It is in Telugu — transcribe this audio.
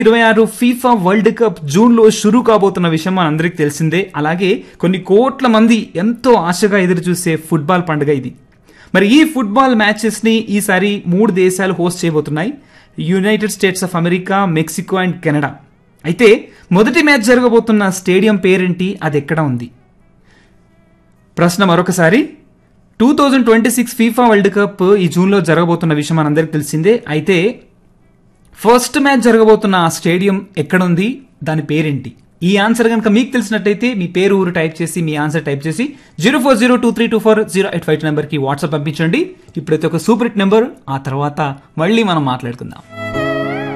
ఇరవై ఆరు ఫీఫా వరల్డ్ కప్ జూన్ లో షురూ కాబోతున్న విషయం మనందరికీ తెలిసిందే అలాగే కొన్ని కోట్ల మంది ఎంతో ఆశగా ఎదురు చూసే ఫుట్బాల్ పండుగ ఇది మరి ఈ ఫుట్బాల్ మ్యాచెస్ ని ఈసారి మూడు దేశాలు హోస్ట్ చేయబోతున్నాయి United States of America Mexico and Canada అయితే మొదటి మ్యాచ్ జరగబోతున్న స్టేడియం పేరేంటి అది ఎక్కడ ఉంది ప్రశ్న మరొకసారి two thousand twenty six FIFA World Cup ఈ జూన్లో జరగబోతున్న విషయం మనందరికీ తెలిసిందే అయితే ఫస్ట్ మ్యాచ్ జరగబోతున్న ఆ స్టేడియం ఎక్కడుంది దాని పేరేంటి ఈ ఆన్సర్ కనుక మీకు తెలిసినట్టయితే మీ పేరు ఊరు టైప్ చేసి మీ ఆన్సర్ టైప్ చేసి zero four zero two three two four zero eight five నెంబర్కి వాట్సాప్ పంపించండి ఇప్పుడైతే ఒక సూపర్ హిట్ నెంబర్ ఆ తర్వాత మళ్ళీ మనం మాట్లాడుకుందాం